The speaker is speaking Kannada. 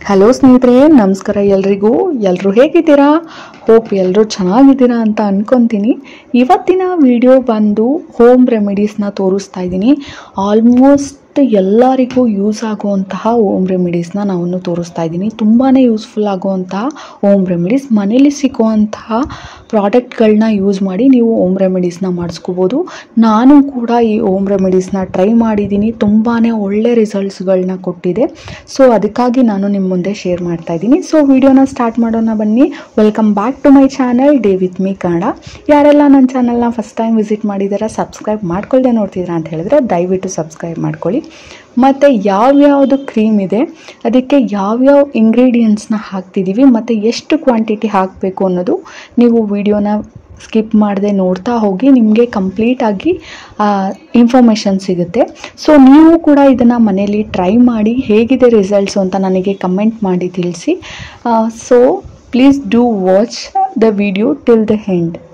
ಹಲೋ ಸ್ನೇಹಿತರೆ ನಮಸ್ಕಾರ ಎಲ್ರಿಗೂ ಎಲ್ಲರೂ ಹೇಗಿದ್ದೀರಾ ಹೋಪ್ ಎಲ್ಲರೂ ಚೆನ್ನಾಗಿದ್ದೀರಾ ಅಂತ ಅನ್ಕೊತೀನಿ ಇವತ್ತಿನ ವಿಡಿಯೋ ಬಂದು ಹೋಮ್ ರೆಮಿಡೀಸ್ನ ತೋರಿಸ್ತಾ ಇದ್ದೀನಿ ಆಲ್ಮೋಸ್ಟ್ ಎಲ್ಲರಿಗೂ ಯೂಸ್ ಆಗುವಂತಹ ಹೋಮ್ ರೆಮಿಡೀಸ್ನ ನಾನು ತೋರಿಸ್ತಾ ಇದ್ದೀನಿ ತುಂಬಾ ಯೂಸ್ಫುಲ್ ಆಗುವಂತಹ ಹೋಮ್ ರೆಮಿಡೀಸ್ ಮನೇಲಿ ಸಿಗುವಂತಹ ಪ್ರಾಡಕ್ಟ್ಗಳನ್ನ ಯೂಸ್ ಮಾಡಿ ನೀವು ಹೋಮ್ ರೆಮಿಡೀಸ್ನ ಮಾಡಿಸ್ಕೋಬೋದು ನಾನು ಕೂಡ ಈ ಹೋಮ್ ರೆಮಿಡೀಸ್ನ ಟ್ರೈ ಮಾಡಿದ್ದೀನಿ ತುಂಬಾ ಒಳ್ಳೆ ರಿಸಲ್ಟ್ಸ್ಗಳನ್ನ ಕೊಟ್ಟಿದೆ ಸೊ ಅದಕ್ಕಾಗಿ ನಾನು ನಿಮ್ಮ ಮುಂದೆ ಶೇರ್ ಮಾಡ್ತಾ ಇದ್ದೀನಿ ಸೊ ವಿಡಿಯೋನ ಸ್ಟಾರ್ಟ್ ಮಾಡೋಣ ಬನ್ನಿ welcome back to my channel day with me Kannada ಯಾರೆಲ್ಲ ನನ್ನ ಚಾನಲ್ನ ಫಸ್ಟ್ ಟೈಮ್ ವಿಸಿಟ್ ಮಾಡಿದ್ದೀರಾ ಸಬ್ಸ್ಕ್ರೈಬ್ ಮಾಡ್ಕೊಳ್ದೆ ನೋಡ್ತಿದ್ದೀರಾ ಅಂತ ಹೇಳಿದ್ರೆ ದಯವಿಟ್ಟು ಸಬ್ಸ್ಕ್ರೈಬ್ ಮಾಡ್ಕೊಳ್ಳಿ ಮತ್ತು ಯಾವ್ಯಾವುದು ಕ್ರೀಮ್ ಇದೆ ಅದಕ್ಕೆ ಯಾವ್ಯಾವ ಇಂಗ್ರೀಡಿಯೆಂಟ್ಸ್ನ ಹಾಕ್ತಿದ್ದೀವಿ ಮತ್ತು ಎಷ್ಟು ಕ್ವಾಂಟಿಟಿ ಹಾಕಬೇಕು ಅನ್ನೋದು ನೀವು ವಿಡಿಯೋನ ಸ್ಕಿಪ್ ಮಾಡದೆ ನೋಡ್ತಾ ಹೋಗಿ ನಿಮಗೆ ಕಂಪ್ಲೀಟಾಗಿ ಇನ್ಫಾರ್ಮೇಷನ್ ಸಿಗುತ್ತೆ ಸೊ ನೀವು ಕೂಡ ಇದನ್ನು ಮನೇಲಿ ಟ್ರೈ ಮಾಡಿ ಹೇಗಿದೆ ರಿಸಲ್ಟ್ಸು ಅಂತ ನನಗೆ ಕಮೆಂಟ್ ಮಾಡಿ ತಿಳಿಸಿ so please do watch the video till the end